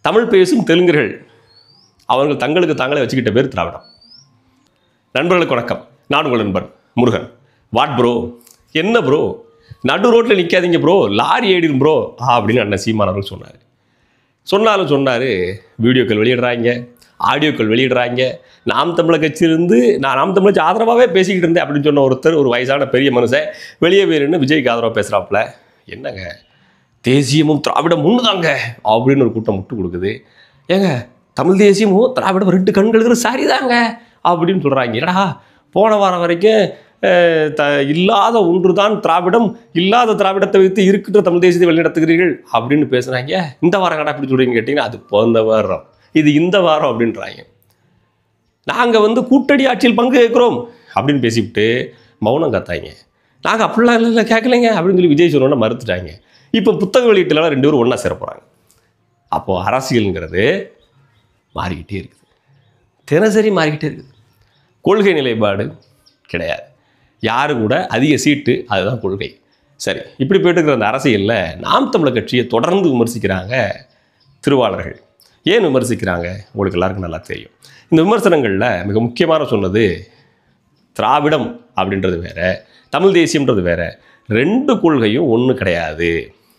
தமிழ் பேசும் தெலுங்கர்கள் அவர்கள் தங்களுக்கு தாங்களே வச்சுக்கிட்ட பேர் திராவிடம் நண்பர்களுக்கு வணக்கம் நான் உங்கள் நண்பன் முருகன் வாட் ப்ரோ என்ன ப்ரோ நடு ரோட்டில் நிற்காதீங்க ப்ரோ லாரி ஏடிடும் ப்ரோ அப்படின்னு அண்ணன் சீமான் அவர்கள் சொன்னார் சொன்னாலும் சொன்னார் வீடியோக்கள் வெளியிடுறாங்க ஆடியோக்கள் வெளியிடுறாங்க நாம் தமிழர் கட்சியிலிருந்து நான் நாம் தமிழ் கட்சி ஆதரவாகவே பேசிக்கிட்டு இருந்தேன் அப்படின்னு சொன்ன ஒருத்தர் ஒரு வயசான பெரிய மனுஷன் வெளியே வேறுன்னு விஜய்க்கு ஆதரவாக பேசுகிறாப்புல என்னங்க தேசியமும் திராவிடம் ஒன்றுதாங்க அப்படின்னு ஒரு கூட்டம் முட்டு கொடுக்குது ஏங்க தமிழ் தேசியமும் திராவிடம் ரெண்டு கண்கள் இருக்கிற சரிதாங்க அப்படின்னு சொல்கிறாங்க என்னடா போன வாரம் வரைக்கும் அஹ், த இல்லாத ஒன்று தான் திராவிடம் இல்லாத திராவிடத்தை வைத்து இருக்கின்ற தமிழ் தேசியத்தை வழிநடத்துகிறீர்கள் அப்படின்னு பேசுகிறாங்க இந்த வாரம் கடை அப்படி சொல்கிறீங்கன்னு கேட்டிங்கன்னா அது போந்த வாரம் இது இந்த வாரம் அப்படின்றாங்க நாங்கள் வந்து கூட்டணி ஆட்சியில் பங்கு கேட்குறோம் அப்படின்னு பேசிவிட்டு மௌனம் காத்தாங்க நாங்கள் அப்படிலாம் இல்லை இல்லை கேட்கலைங்க அப்படின்னு சொல்லி விஜய் சொன்னோன்னே மறுத்துட்டாங்க இப்போ புத்தக வெளியீட்டுலாம் ரெண்டு பேரும் ஒன்றா சேர போகிறாங்க அப்போது அரசியலுங்கிறது மாறிக்கிட்டே இருக்குது தினசரி மாறிக்கிட்டே இருக்குது கொள்கை நிலைப்பாடு கிடையாது யாரு கூட அதிக சீட்டு அதுதான் கொள்கை சரி இப்படி போயிட்டு இருக்கிற அந்த அரசியலில் நாம் தமிழர் கட்சியை தொடர்ந்து விமர்சிக்கிறாங்க திருவாளர்கள் ஏன் விமர்சிக்கிறாங்க உங்களுக்கு எல்லாருக்கும் நல்லா தெரியும் இந்த விமர்சனங்களில் மிக முக்கியமான சொன்னது திராவிடம் அப்படின்றது வேற தமிழ் தேசியம்ன்றது வேற ரெண்டு கொள்கையும் ஒன்று கிடையாது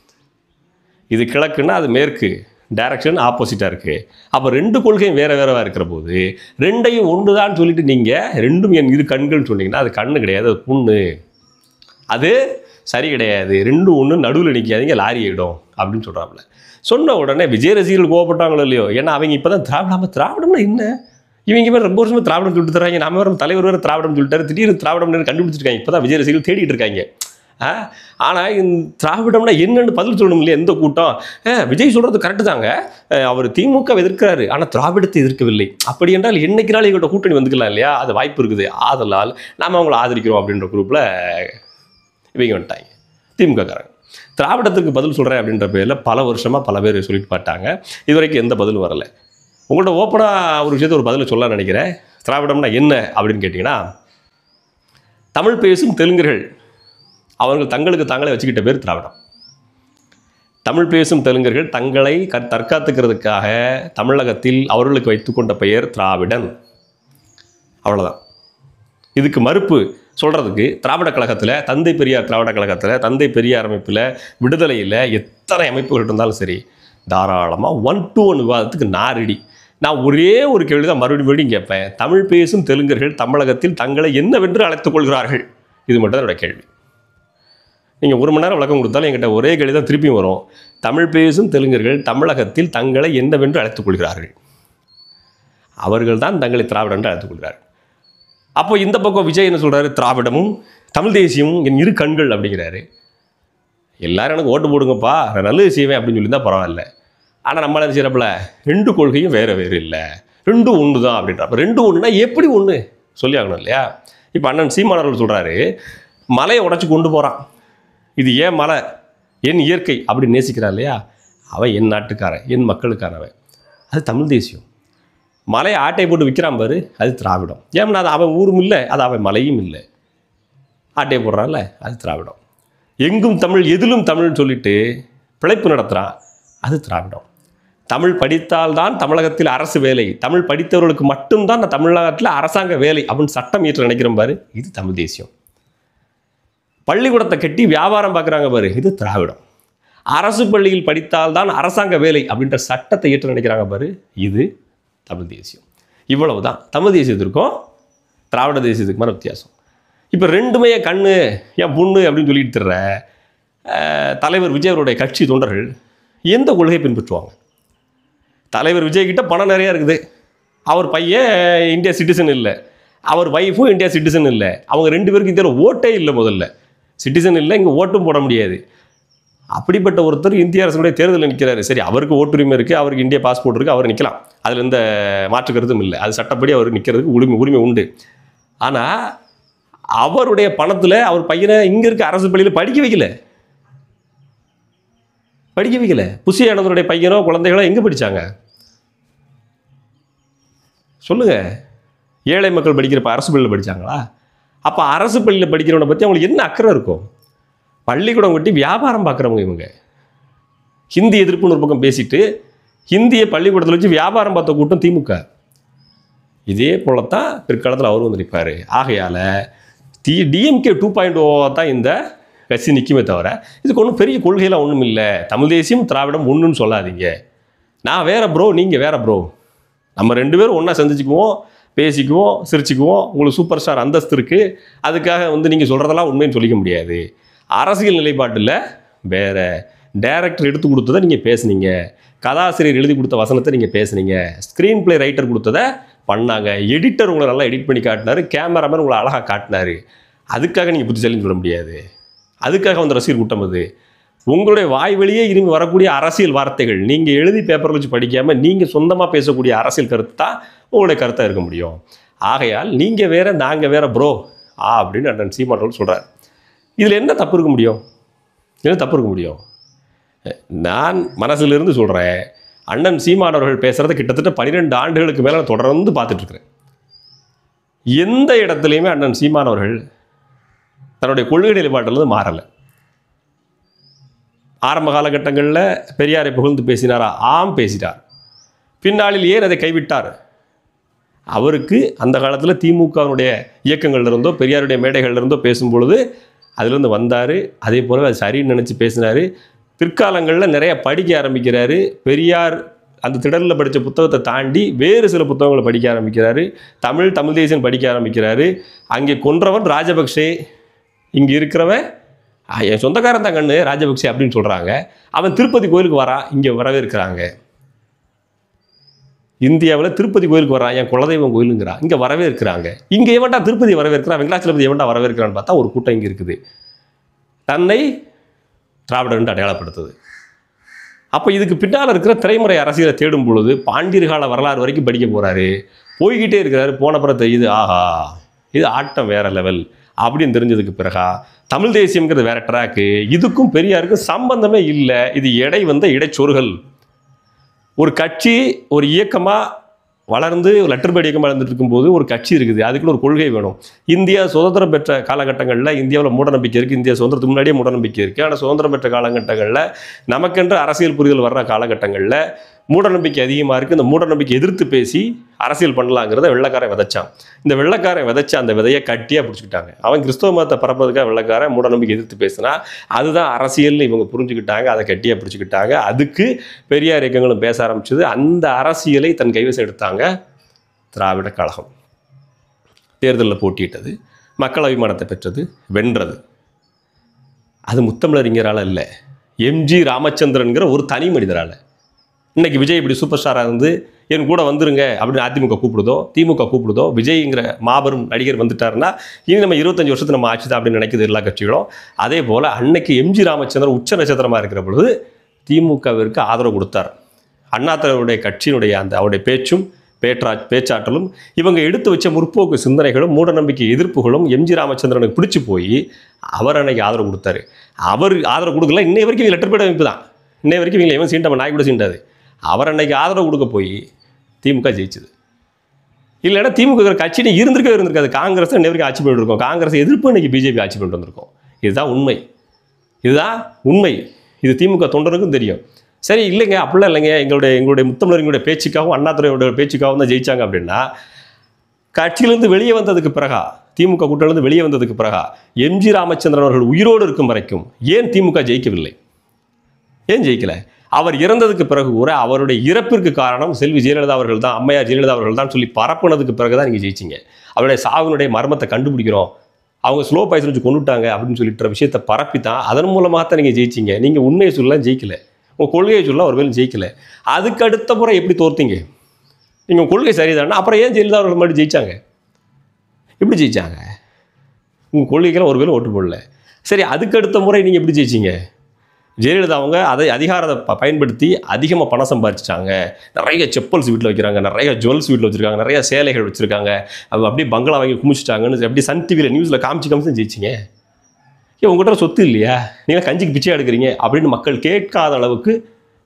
இது கிழக்குன்னா அது மேற்கு டைரக்ஷன் ஆப்போசிட்டாக இருக்குது அப்போ ரெண்டு கொள்கையும் வேறு வேறவா இருக்கிற போது ரெண்டையும் ஒன்று தான் சொல்லிட்டு நீங்கள் ரெண்டும் என் இரு கண்கள்னு சொன்னீங்கன்னா அது கண்ணு கிடையாது அது புண்ணு அது சரி கிடையாது ரெண்டும் ஒன்று நடுவில் நிற்காதீங்க லாரி ஆகிடும் அப்படின்னு சொல்கிறாப்புல சொன்ன உடனே விஜய் ரசிகர்கள் கோவப்பட்டாங்களோ இல்லையோ ஏன்னா அவங்க இப்போ தான் திராவிடாம திராவிடம்னா என்ன இவங்க பேர் ரொம்ப வருஷமா திராவிடம் சொல்லிட்டு தராங்க நம்ம வேறு தலைவர் வேறு திராவிடம் சொல்லிட்டாரு திடீர்னு திராவிடம்னு கண்டுபிடிச்சிருக்காங்க இப்போ தான் விஜய் ரசிகர்கள் தேடிட்டு இருக்காங்க ஆ ஆனால் இந்த திராவிடம்னா என்னன்னு பதில் சொல்லணும் இல்லையா எந்த கூட்டம் ஆ, விஜய் சொல்கிறது கரெக்டு தாங்க அஹ், அவர் திமுக வை எதிர்க்கிறாரு ஆனால் திராவிடத்தை எதிர்க்கவில்லை அப்படி என்றால் என்னைக்கு நாள் எங்கள்கிட்ட கூட்டணி வந்துக்கலாம் இல்லையா அது வாய்ப்பு இருக்குது ஆதலால் நாம் அவங்கள ஆதரிக்கிறோம் அப்படின்ற குரூப்பில் இவங்க வந்துட்டாங்க திமுககாரங்க திராவிடத்துக்கு பதில் சொல்கிறேன் அப்படின்ற பேரில் பல வருஷமாக பல பேர் சொல்லிட்டு பார்த்தாங்க இது வரைக்கும் எந்த பதிலும் வரல உங்கள்கிட்ட ஓப்பனாக ஒரு விஷயத்தை ஒரு பதிலை சொல்ல நினைக்கிறேன் திராவிடம்னா என்ன அப்படின்னு கேட்டிங்கன்னா தமிழ் பேசும் தெலுங்கர்கள் அவர்கள் தங்களுக்கு தாங்களே வச்சுக்கிட்ட பேர் திராவிடம் தமிழ் பேசும் தெலுங்கர்கள் தங்களை க தற்காத்துக்கிறதுக்காக தமிழகத்தில் அவர்களுக்கு வைத்துக்கொண்ட பெயர் திராவிடன் அவ்வளோதான் இதுக்கு மறுப்பு சொல்கிறதுக்கு திராவிட கழகத்தில் தந்தை பெரியார் திராவிட கழகத்தில் தந்தை பெரியார் அமைப்பில் விடுதலையில் எத்தனை அமைப்புகள் இருந்தாலும் சரி தாராளமாக ஒன் டு ஒன் விவாதத்துக்கு நான் ரெடி நான் ஒரே ஒரு கேள்வி தான் மறுபடியும் மறுபடியும் கேட்பேன் தமிழ் பேசும் தெலுங்கர்கள் தமிழகத்தில் தங்களை என்னவென்று அழைத்துக் கொள்கிறார்கள் இது மட்டும் தான் என்னோட கேள்வி நீங்கள் ஒரு மணி நேரம் விளக்கம் கொடுத்தாலும் என்கிட்ட ஒரே கேள்வி தான் திருப்பியும் வரும் தமிழ் பேசும் தெலுங்கர்கள் தமிழகத்தில் தங்களை என்னவென்று அழைத்துக் கொள்கிறார்கள் அவர்கள் தான் தங்களை திராவிடம் என்று அழைத்துக் கொள்கிறார்கள் அப்போ இந்த பக்கம் விஜய் என்ன சொல்றாரு திராவிடமும் தமிழ் தேசியமும் என் இரு கண்கள் அப்படிங்கிறாரு எல்லாரும் எனக்கு ஓட்டு போடுங்கப்பா நான் நல்லது செய்வேன் அப்படின்னு சொல்லி தான் பரவாயில்ல ஆனால் நம்மள என்ன செய்யறப்பல ரெண்டு கொள்கையும் வேறு வேறு இல்லை ரெண்டும் ஒன்று தான் அப்படின்றப்ப ரெண்டும் ஒன்றுனா எப்படி ஒன்று சொல்லி ஆகணும் இல்லையா இப்போ அண்ணன் சீமானவர்கள் சொல்கிறாரு மலையை உடைச்சி கொண்டு போகிறான் இது ஏன் மலை என் இயற்கை அப்படி நேசிக்கிறான் இல்லையா அவன் என் நாட்டுக்காரன் என் மக்களுக்கானவன் அது தமிழ் தேசியம் மலையை ஆட்டை போட்டு விற்கிறான் பாரு அது திராவிடம் ஏன்னா அது அவன் ஊரும் இல்லை அது அவன் மலையும் இல்லை ஆட்டையை போடுறான்ல அது திராவிடம் எங்கும் தமிழ் எதிலும் தமிழ்னு சொல்லிட்டு பிழைப்பு நடத்துகிறான் அது திராவிடம் தமிழ் படித்தால்தான் தமிழகத்தில் அரசு வேலை தமிழ் படித்தவர்களுக்கு மட்டும்தான் நான் தமிழகத்தில் அரசாங்க வேலை அப்படின்னு சட்டம் இயற்ற நினைக்கிறேன் பாரு இது தமிழ் தேசியம் பள்ளிக்கூடத்தை கட்டி வியாபாரம் பார்க்குறாங்க பாரு இது திராவிடம் அரசு பள்ளியில் படித்தால்தான் அரசாங்க வேலை அப்படின்ற சட்டத்தை ஏற்று நினைக்கிறாங்க பாரு இது தமிழ் தேசியம் இவ்வளவு தான் தமிழ் தேசியத்திற்கும் திராவிட தேசியத்துக்குமான வித்தியாசம் இப்போ ரெண்டுமே கண்ணு என் பொண்ணு அப்படின்னு சொல்லிட்டு தர்ற அஹ், தலைவர் விஜய் அவருடைய கட்சி தொண்டர்கள் எந்த கொள்கையை பின்பற்றுவாங்க தலைவர் விஜய் கிட்ட பணம் நிறையா இருக்குது அவர் பையன் இந்தியா சிட்டிசன் இல்லை அவர் ஒய்ஃபும் இந்தியா சிட்டிசன் இல்லை அவங்க ரெண்டு பேருக்கு இந்தியாவில் ஓட்டே இல்லை முதல்ல சிட்டிசன் இல்லை இங்கே ஓட்டும் போட முடியாது அப்படிப்பட்ட ஒருத்தர் இந்திய அரசுடைய தேர்தலில் நிற்கிறாரு சரி அவருக்கு ஓட்டுரிமை இருக்குது அவருக்கு இந்திய பாஸ்போர்ட் இருக்குது அவர் நிற்கலாம் அதில் எந்த மாற்று கருத்தும் இல்லை அது சட்டப்படி அவர் நிற்கிறதுக்கு உரிமை உரிமை உண்டு ஆனால் அவருடைய பணத்தில் அவர் பையனை இங்கே இருக்க அரசு பள்ளியில் படிக்க வைக்கல படிக்க வைக்கல புசி ஆனந்தருடைய பையனோ குழந்தைகளோ எங்கே படித்தாங்க சொல்லுங்க ஏழை மக்கள் படிக்கிறப்ப அரசு பள்ளியில் படித்தாங்களா அப்போ அரசு பள்ளியில் படிக்கிறவனை பற்றி அவங்களுக்கு என்ன அக்கறை இருக்கும் பள்ளிக்கூடம் கட்டி வியாபாரம் பார்க்குறவங்க இவங்க ஹிந்தி எதிர்ப்புன்னு ஒரு பக்கம் பேசிட்டு இந்திய பள்ளிக்கூடத்தில் வச்சு வியாபாரம் பார்த்த கூட்டம் திமுக இதே போலத்தான் பிற்காலத்தில் அவர் வந்து நிற்பார் ஆகையால் டி டிஎம்கே டூ பாயிண்ட் தான் இந்த கட்சி நிற்குமே தவிர இதுக்கு ஒன்றும் பெரிய கொள்கையெல்லாம் ஒன்றும் இல்லை தமிழ் தேசியம் திராவிடம் ஒன்றுன்னு சொல்லாதீங்க நான் வேற ப்ரோ நீங்கள் வேற ப்ரோ நம்ம ரெண்டு பேரும் ஒன்றா சந்திச்சுக்குவோம் பேசிக்குவோம் சிரிச்சுக்குவோம் உங்களுக்கு சூப்பர் ஸ்டார் அந்தஸ்து இருக்குது அதுக்காக வந்து நீங்கள் சொல்கிறதெல்லாம் உண்மைன்னு சொல்லிக்க முடியாது அரசியல் நிலைப்பாட்டில் வேற டைரக்டர் எடுத்து கொடுத்ததை நீங்கள் பேசுனீங்க கதாசிரியர் எழுதி கொடுத்த வசனத்தை நீங்கள் பேசுனீங்க ஸ்க்ரீன் ப்ளே ரைட்டர் கொடுத்ததை பண்ணாங்க எடிட்டர் உங்களை நல்லா எடிட் பண்ணி காட்டினாரு கேமராமேன் உங்களை அழகாக காட்டினாரு அதுக்காக நீங்கள் புத்திசாலின்னு சொல்ல முடியாது அதுக்காக வந்து ரசிகர் கூட்டம் அது உங்களுடைய வாய் வழியே இரும்பி வரக்கூடிய அரசியல் வார்த்தைகள் நீங்கள் எழுதி பேப்பரில் வச்சு படிக்காமல் நீங்கள் சொந்தமாக பேசக்கூடிய அரசியல் கருத்து தான் உங்களுடைய கருத்தாக இருக்க முடியும் ஆகையால் நீங்கள் வேற நாங்கள் வேற ப்ரோ ஆ அப்படின்னு அண்ணன் சீமானோல் சொல்கிறார் இதில் என்ன தப்பு இருக்க முடியும் என்ன தப்பு இருக்க முடியும் நான் மனசிலிருந்து சொல்கிறேன் அண்ணன் சீமானவர்கள் பேசுகிறத கிட்டத்தட்ட பன்னிரெண்டு ஆண்டுகளுக்கு மேலே நான் தொடர்ந்து பார்த்துட்ருக்குறேன் எந்த இடத்துலையுமே அண்ணன் சீமானவர்கள் தன்னுடைய கொள்கை நிலைப்பாட்டிலிருந்து மாறலை ஆரம்ப காலகட்டங்களில் பெரியாரை புகழ்ந்து பேசினாரா ஆம் பேசிட்டார் பின்னாளில் ஏன் அதை கைவிட்டார் அவருக்கு அந்த காலத்தில் திமுகவினுடைய இயக்கங்கள்ல இருந்தோ பெரியாருடைய மேடைகள்ல இருந்தோ பேசும்பொழுது அதிலிருந்து வந்தார் அதே போல அது சரின்னு நினச்சி பேசினார் பிற்காலங்களில் நிறைய படிக்க ஆரம்பிக்கிறாரு பெரியார் அந்த திடலில் படித்த புத்தகத்தை தாண்டி வேறு சில புத்தகங்களை படிக்க ஆரம்பிக்கிறாரு தமிழ் தமிழ் தேசியம் படிக்க ஆரம்பிக்கிறாரு அங்கே கொன்றவன் ராஜபக்சே இங்கே இருக்கிறவன் "ஆ, என் சொந்தக்காரன் தான் கண்ணு ராஜபக்சே அப்படின்னு சொல்கிறாங்க அவன் திருப்பதி கோயிலுக்கு வரான் இங்கே வரவேற்கிறாங்க இந்தியாவில் திருப்பதி கோயிலுக்கு வரான் என் குலதெய்வம் கோயிலுங்கிறான் இங்கே வரவேற்கிறாங்க இங்கே எவன்டா திருப்பதி வரவேற்கிறான் வெங்கடாச்சலபதி எவன்டா வரவேற்கிறான்னு பார்த்தா ஒரு கூட்டம் இங்கே இருக்குது தன்னை திராவிடர்னு அடையாளப்படுத்துது அப்போ இதுக்கு பின்னால் இருக்கிற திரைமுறை அரசியலை தேடும் பொழுது பாண்டியர் கால வரலாறு வரைக்கும் படிக்க போகிறாரு போய்கிட்டே இருக்கிறாரு போன பிறகு தெரியுது ஆஹா இது ஆட்டம் வேற லெவல் அப்படின்னு தெரிஞ்சதுக்கு பிறகா தமிழ் தேசியம்ங்கிறது வேற ட்ராக்கு இதுக்கும் பெரியாருக்கும் சம்பந்தமே இல்லை இது எடை வந்த இடைச்சொருகள் ஒரு கட்சி ஒரு இயக்கமாக வளர்ந்து ஒரு லெட்டர் பேட் இயக்கமாக இருந்துட்டு இருக்கும்போது ஒரு கட்சி இருக்குது அதுக்குன்னு ஒரு கொள்கை வேணும் இந்தியா சுதந்திரம் பெற்ற காலகட்டங்களில் இந்தியாவில் மூடநம்பிக்கை இருக்குது இந்தியா சுதந்திரத்துக்கு முன்னாடியே மூடநம்பிக்கை இருக்குது ஆனால் சுதந்திரம் பெற்ற காலகட்டங்களில் நமக்கென்று அரசியல் புரிதல் வர்ற காலகட்டங்களில் மூடநம்பிக்கை அதிகமாக இருக்குது இந்த மூடநம்பிக்கை எதிர்த்து பேசி அரசியல் பண்ணலாங்கிறத வெள்ளைக்காரன் விதைச்சான் இந்த வெள்ளைக்காரன் விதைச்ச அந்த விதையை கட்டியாக பிடிச்சிக்கிட்டாங்க அவன் கிறிஸ்தவ மதத்தை பரப்புறதுக்காக வெள்ளைக்காரன் மூடநம்பிக்கை எதிர்த்து பேசினா அதுதான் அரசியல்னு இவங்க புரிஞ்சுக்கிட்டாங்க அதை கட்டியாக பிடிச்சிக்கிட்டாங்க அதுக்கு பெரியார் இயக்கங்களும் பேச ஆரம்பிச்சது அந்த அரசியலை தன் கைவசம் எடுத்தாங்க திராவிட கழகம் தேர்தலில் போட்டியிட்டது மக்கள் அபிமானத்தை பெற்றது வென்றது அது முத்தமிழறிஞரால் இல்லை எம்ஜி ராமச்சந்திரன்கிற ஒரு தனி மனிதரால் இன்னைக்கு விஜய் இப்படி சூப்பர் ஸ்டாராக இருந்து என் கூட வந்துருங்க அப்படின்னு அதிமுக கூப்பிடுதோ திமுக கூப்பிடுதோ விஜய்ங்கிற மாபெரும் நடிகர் வந்துட்டாருன்னா இனி நம்ம இருபத்தஞ்சு வருஷத்துல நம்ம ஆட்சி தான் அப்படின்னு நினைக்குது எல்லா கட்சிகளும் அதே போல் அன்னைக்கு எம்ஜி ராமச்சந்திரன் உச்ச நட்சத்திரமாக இருக்கிற பொழுது திமுகவிற்கு ஆதரவு கொடுத்தார் அண்ணாத்தவருடைய கட்சியினுடைய அந்த அவருடைய பேச்சும் பேற்றா பேச்சாற்றலும் இவங்க எடுத்து வச்ச முற்போக்கு சிந்தனைகளும் மூடநம்பிக்கை எதிர்ப்புகளும் எம்ஜி ராமச்சந்திரனுக்கு பிடிச்சு போய் அவர் அன்னைக்கு ஆதரவு கொடுத்தாரு அவர் ஆதரவு கொடுக்கல இன்னை வரைக்கும் இவங்க லெட்டர் பேட் அமைப்பு தான் இன்னை வரைக்கும் இவங்க எவன் சீண்டாம நாய் கூட சீண்டாது அவர் அன்னைக்கு ஆதரவு கொடுக்க போய் திமுக ஜெயிச்சது இல்லைன்னா திமுக இருக்கிற கட்சியில இருந்திருக்கவே இருந்திருக்காது காங்கிரஸ் இன்னை வரைக்கும் ஆட்சி பண்ணிட்டு இருக்கோம் காங்கிரஸ் எதிர்ப்பு இன்னைக்கு பிஜேபி ஆட்சி பண்ணிட்டு வந்திருக்கோம் இதுதான் உண்மை இதுதான் உண்மை இது திமுக தொண்டருக்கும் தெரியும் சரி இல்லைங்க அப்படிலாம் இல்லைங்க எங்களுடைய எங்களுடைய முத்தமிழர்களுடைய பேச்சுக்காகவும் அண்ணாதுறையோட பேச்சுக்காகவும் தான் ஜெயிச்சாங்க அப்படின்னா கட்சியிலிருந்து வெளியே வந்ததுக்கு பிறகா திமுக கூட்டிலிருந்து வெளியே வந்ததுக்கு பிறகா எம்ஜி ராமச்சந்திரன் அவர்கள் உயிரோடு இருக்கும் வரைக்கும் ஏன் திமுக ஜெயிக்கவில்லை ஏன் ஜெயிக்கல அவர் இறந்ததுக்கு பிறகு கூட அவருடைய இறப்பிற்கு காரணம் செல்வி ஜெயலலிதா அவர்கள் தான் அம்மையார் ஜெயலலிதா அவர்கள் தான் சொல்லி பரப்புனதுக்கு பிறகு தான் நீங்கள் ஜெயிச்சிங்க அவருடைய சாவினுடைய மர்மத்தை கண்டுபிடிக்கிறோம் அவங்க ஸ்லோ பாய்சன் வச்சு கொண்டுட்டாங்க அப்படின்னு சொல்லிட்டு விஷயத்தை பரப்பி தான் அதன் மூலமாக தான் நீங்கள் ஜெயிச்சிங்க நீங்கள் உண்மையை சொல்லலாம் ஜெயிக்கல உங்கள் கொள்கையை சொல்லலாம் ஒரு வேலை ஜெயிக்கல அதுக்கு அடுத்த முறை எப்படி தோர்த்தீங்க நீங்கள் கொள்கை சரிதானா அப்புறம் ஏன் ஜெயலலிதா அவர்கள் மட்டும் ஜெயிச்சாங்க எப்படி ஜெயிச்சாங்க உங்கள் கொள்கைக்கெல்லாம் ஒரு வேலை ஓட்டு போடல சரி அதுக்கு அடுத்த முறை நீங்கள் எப்படி ஜெயிச்சீங்க ஜெயலலிதா அவங்க அதை அதிகாரத்தை ப- பயன்படுத்தி அதிகமாக பணம் சம்பாதிச்சிட்டாங்க நிறைய செப்பல்ஸ் வீட்டில் வைக்கிறாங்க நிறைய ஜுவல்ஸ் வீட்டில் வச்சுருக்காங்க நிறைய சேலைகள் வச்சுருக்காங்க அது அப்படியே பங்களா வாங்கி குமிச்சிட்டாங்கன்னு அப்படி சன் டிவியில் நியூஸில் காமிச்சு காமிச்சு தான் ஜெயிச்சிங்க ஏன் உங்கள்கிட்ட சொத்து இல்லையா நீங்கள் கஞ்சிக்கு பிச்சை எடுக்கிறீங்க அப்படின்னு மக்கள் கேட்காத அளவுக்கு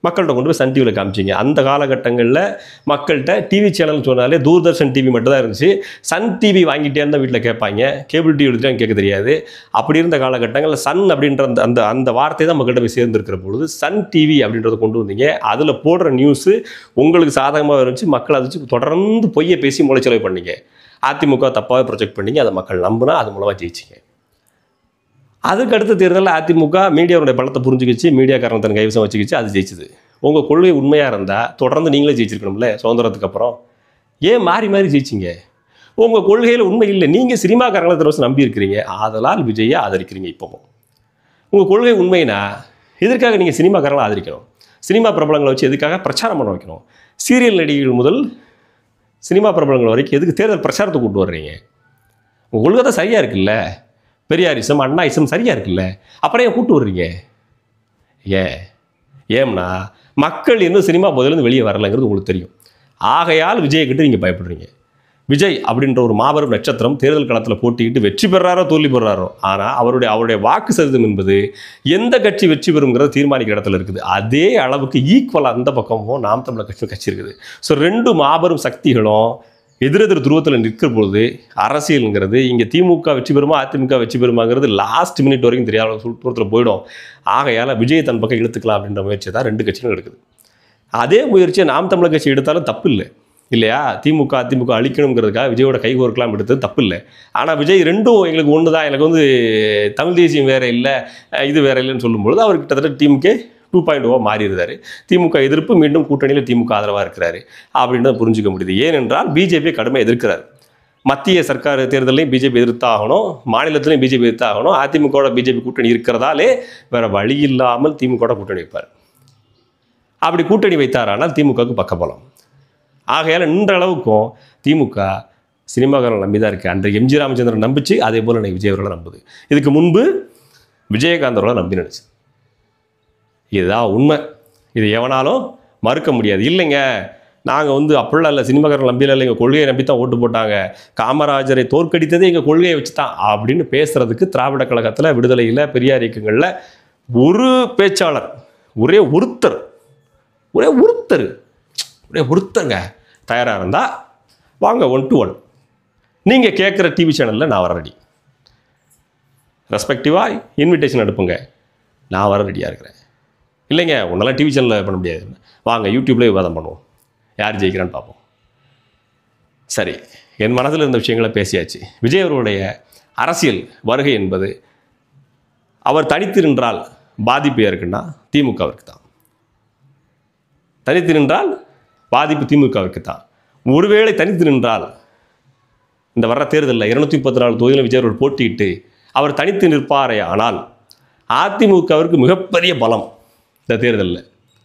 மக்கள்கிட்ட கொண்டு போய் சன் டிவியில் காமிச்சிங்க அந்த காலகட்டங்களில் மக்கள்கிட்ட டிவி சேனல் சொன்னாலே தூர்தர்ஷன் டிவி மட்டும் தான் இருந்துச்சு சன் டிவி வாங்கிட்டே இருந்தால் வீட்டில் கேட்பாங்க கேபிள் டிவி எடுத்துட்டு கேட்க தெரியாது அப்படி இருந்த காலகட்டங்களில் சன் அப்படின்ற அந்த அந்த அந்த வார்த்தை தான் மக்கள்கிட்ட போய் சேர்ந்துருக்கிற பொழுது சன் டிவி அப்படின்றத கொண்டு வந்தீங்க அதில் போடுற நியூஸு உங்களுக்கு சாதகமாக இருந்துச்சு மக்கள் அதை வச்சு தொடர்ந்து பொய்யை பேசி முளைச்சலவை பண்ணீங்க அதிமுக தப்பாகவே ப்ரொஜெக்ட் பண்ணீங்க அதை மக்கள் நம்பினா அது மூலமாக ஜெயிச்சிங்க அதுக்கு அடுத்த தேர்தலில் அதிமுக மீடியாவுடைய பலத்தை புரிஞ்சுக்கிச்சு மீடியாக்காரன் தன் கைவசம் வச்சுக்கிச்சு அது ஜெயிச்சுது உங்கள் கொள்கை உண்மையாக இருந்தால் தொடர்ந்து நீங்களே ஜெயிச்சிருக்கணும்ல சுதந்திரத்துக்கு அப்புறம் ஏன் மாறி மாறி ஜெயிச்சிங்க உங்கள் கொள்கையில் உண்மை இல்லை நீங்கள் சினிமாக்காரங்களை தடவை நம்பி இருக்கிறீங்க ஆதலால் விஜயை ஆதரிக்கிறீங்க இப்போவும் உங்கள் கொள்கை உண்மைனா எதற்காக நீங்கள் சினிமாக்காரங்களை ஆதரிக்கணும் சினிமா பிரபலங்களை வச்சு எதுக்காக பிரச்சாரம் பண்ண வைக்கணும் சீரியல் நடிகைகள் முதல் சினிமா பிரபலங்கள் வரைக்கும் எதுக்கு தேர்தல் பிரச்சாரத்தை கூட்டு வர்றீங்க உங்கள் கொள்கை தான் சரியாக இருக்குல்ல பெரியாரிசம் அண்ணாயிசம் சரியாக இருக்குல்ல அப்புறம் ஏன் கூட்டு வர்றீங்க ஏன் ஏம்னா மக்கள் இன்னும் சினிமா போதிலேருந்து வெளியே வரலைங்கிறது உங்களுக்கு தெரியும் ஆகையால் விஜயை கிட்ட நீங்கள் பயப்படுறீங்க விஜய் அப்படின்ற ஒரு மாபெரும் நட்சத்திரம் தேர்தல் களத்தில் போட்டிக்கிட்டு வெற்றி பெறாரோ தோல்வி பெறாரோ ஆனால் அவருடைய அவருடைய வாக்கு சதவீதம் என்பது எந்த கட்சி வெற்றி பெறுங்கிறத தீர்மானிக்கிற இடத்துல இருக்குது அதே அளவுக்கு ஈக்குவலாக அந்த பக்கமும் நாம் தமிழர் கட்சி கட்சி இருக்குது ஸோ ரெண்டு மாபெரும் சக்திகளும் எதிரெதிர் துருவத்தில் நிற்கிற பொழுது அரசியலுங்கிறது இங்கே திமுக வெற்றி பெறுமா அதிமுக வெற்றி பெறுமாங்கிறது லாஸ்ட் மினிட் வரைக்கும் தெரியாத தூரத்தில் போயிடும் ஆகையால் விஜய் தன் பக்கம் இழுத்துக்கலாம் அப்படின்ற முயற்சி தான் ரெண்டு கட்சிகளும் எடுக்குது அதே முயற்சியை நாம் தமிழர் கட்சி எடுத்தாலும் தப்பு இல்லை இல்லையா திமுக அதிமுக அழிக்கணுங்கிறதுக்காக விஜயோட கை கோர்க்கலாம் எடுத்தது தப்பு இல்லை ஆனால் விஜய் ரெண்டும் எங்களுக்கு ஒன்று தான் எனக்கு வந்து தமிழ் தேசியம் வேற இல்லை அஹ் இது வேற இல்லைன்னு சொல்லும்பொழுது அவர் கிட்டத்தட்ட டீமுக்கே டூ பாயிண்ட் ஓ மாறி இருந்தார் திமுக எதிர்ப்பு மீண்டும் கூட்டணியில் திமுக ஆதரவாக இருக்கிறாரு அப்படின்றத புரிஞ்சுக்க முடியுது ஏனென்றால் பிஜேபி கடுமையாக எதிர்க்கிறார் மத்திய சர்க்கார் தேர்தலையும் பிஜேபி எதிர்த்தாகணும் மாநிலத்திலையும் பிஜேபி எதிர்த்தாகணும் அதிமுகவோட பிஜேபி கூட்டணி இருக்கிறதாலே வேற வழி இல்லாமல் திமுகவோட கூட்டணி வைப்பார் அப்படி கூட்டணி வைத்தாரானால் திமுகவுக்கு பக்கபலம் ஆகையால் நின்ற அளவுக்கும் திமுக சினிமாக்காரர்கள் நம்பி தான் இருக்குது அன்றைக்கு எம்ஜி ராமச்சந்திரன் நம்பிச்சு அதே போல் இன்னைக்கு விஜய் அவர்களை நம்புது இதுக்கு முன்பு விஜயகாந்த் அவர்களை நம்பி நினைச்சு இதுதான் உண்மை இது எவனாலும் மறுக்க முடியாது இல்லைங்க நாங்கள் வந்து அப்படிலாம் இல்லை சினிமாக்காரர்கள் நம்பியில் இல்லை எங்கள் கொள்கையை நம்பி தான் ஓட்டு போட்டாங்க காமராஜரை தோற்கடித்ததே எங்கள் கொள்கையை வச்சு தான் அப்படின்னு பேசுறதுக்கு திராவிட கழகத்தில் விடுதலையில் பெரியார் இயக்கங்களில் ஒரு பேச்சாளர் ஒரே ஒருத்தர் ஒரே ஒருத்தர் ஒரே ஒருத்தங்க தயாராக இருந்தால் வாங்க ஒன் டு ஒன் நீங்கள் கேட்குற டிவி சேனலில் நான் வர ரெடி ரெஸ்பெக்டிவாக இன்விடேஷன் அனுப்புங்க நான் வர ரெடியாக இருக்கிறேன் இல்லைங்க உன்னெல்லாம் டிவி சேனலில் பண்ண முடியாது வாங்க யூடியூப்லேயே விவாதம் பண்ணுவோம் யார் ஜெயிக்கிறான்னு பார்ப்போம் சரி என் மனதில் இருந்த விஷயங்களை பேசியாச்சு விஜய் அவர்களுடைய அரசியல் வருகை என்பது அவர் தனித்து நின்றால் பாதிப்பு யாருக்குன்னா திமுகவிற்கு தான் தனித்து நின்றால் பாதிப்பு திமுகவிற்கு தான் ஒருவேளை தனித்து நின்றால் இந்த வர்ற தேர்தலில் இருநூத்தி முப்பத்தி நாலு தொகுதியில் விஜய் அவர்கள் போட்டியிட்டு அவர் தனித்து நிற்பாரே ஆனால் அதிமுகவிற்கு மிகப்பெரிய பலம் இந்த தேர்தலில்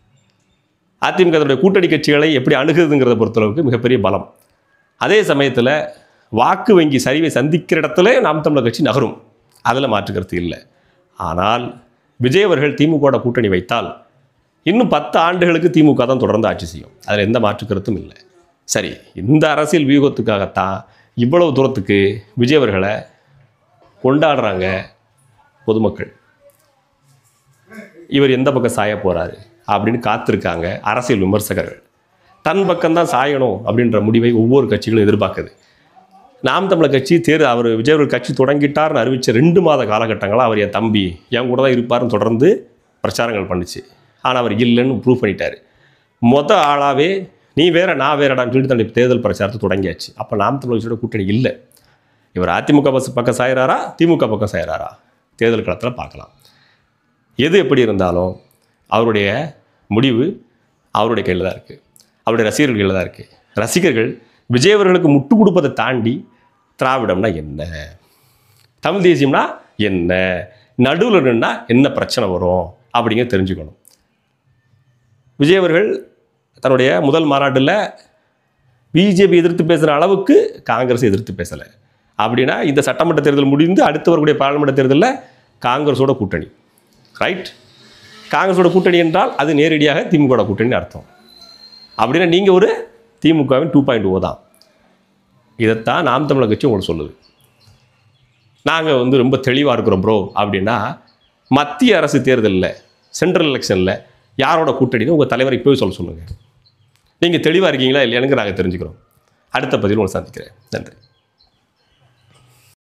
அதிமுக தன்னுடைய கூட்டணி கட்சிகளை எப்படி அணுகுதுங்கிறத பொறுத்தளவுக்கு மிகப்பெரிய பலம் அதே சமயத்தில் வாக்கு வங்கி சரிவை சந்திக்கிற இடத்துல நாம் தமிழர் கட்சி நகரும் அதில் மாற்றுக்கிறது இல்லை ஆனால் விஜய் அவர்கள் திமுகவோட கூட்டணி வைத்தால் இன்னும் பத்து ஆண்டுகளுக்கு திமுக தான் தொடர்ந்து ஆட்சி செய்யும் அதில் எந்த மாற்று கருத்தும் இல்லை சரி இந்த அரசியல் வியூகத்துக்காகத்தான் இவ்வளவு தூரத்துக்கு விஜய் அவர்களை கொண்டாடுறாங்க பொதுமக்கள் இவர் எந்த பக்கம் சாய போறாரு அப்படின்னு காத்திருக்காங்க அரசியல் விமர்சகர்கள் தன் பக்கம்தான் சாயணும் அப்படின்ற முடிவை ஒவ்வொரு கட்சிகளும் எதிர்பார்க்குது நாம் தமிழர் கட்சி தேர் அவர் விஜய் அவர்கள் கட்சி தொடங்கிட்டார்னு அறிவித்த ரெண்டு மாத காலகட்டங்களாக அவர் என் தம்பி என் கூட தான் இருப்பார்னு தொடர்ந்து பிரச்சாரங்கள் பண்ணுச்சு ஆனால் அவர் இல்லைன்னு ப்ரூவ் பண்ணிட்டார் மொத ஆளாகவே நீ வேற நான் வேறடான்னு சொல்லிட்டு தன்னுடைய தேர்தல் பிரச்சாரத்தை தொடங்கியாச்சு அப்போ நாம் தமிழர் கட்சியோட கூட்டணி இல்லை இவர் அதிமுக பஸ் பக்கம் சாயிறாரா திமுக பக்கம் சாயிறாரா தேர்தல் களத்தில் பார்க்கலாம் எது எப்படி இருந்தாலும் அவருடைய முடிவு அவருடைய கையில் தான் இருக்குது அவருடைய ரசிகர்கள் கையில் தான் இருக்குது ரசிகர்கள் விஜய் அவர்களுக்கு முட்டு கொடுப்பதை தாண்டி திராவிடம்னா என்ன தமிழ் தேசியம்னா என்ன நடுவில் நின்னா என்ன பிரச்சனை வரும் அப்படிங்கிறத தெரிஞ்சுக்கணும் விஜய் அவர்கள் தன்னுடைய முதல் மாநாட்டில் பிஜேபி எதிர்த்து பேசுகிற அளவுக்கு காங்கிரஸ் எதிர்த்து பேசலை அப்படின்னா இந்த சட்டமன்ற தேர்தல் முடிந்து அடுத்து வரக்கூடிய பாராளுமன்ற தேர்தலில் காங்கிரஸோட கூட்டணி ரைட் காங்கிரஸோட கூட்டணி என்றால் அது நேரடியாக திமுகவோட கூட்டணின்னு அர்த்தம் அப்படின்னா நீங்கள் ஒரு திமுகவின் டூ பாயிண்ட் ஓ தான் இதைத்தான் நாம் தமிழர் கட்சி உங்களுக்கு சொல்லுது நாங்கள் வந்து ரொம்ப தெளிவாக இருக்கிறோம் ப்ரோ அப்படின்னா மத்திய அரசு தேர்தலில் சென்ட்ரல் எலெக்ஷனில் யாரோட கூட்டணின்னு உங்கள் தலைவரை இப்போவே சொல்ல சொல்லுங்கள் நீங்கள் தெளிவாக இருக்கீங்களா இல்லையானுங்க நாங்கள் தெரிஞ்சுக்கிறோம் அடுத்த பதிவில் உங்களை சந்திக்கிறேன் நன்றி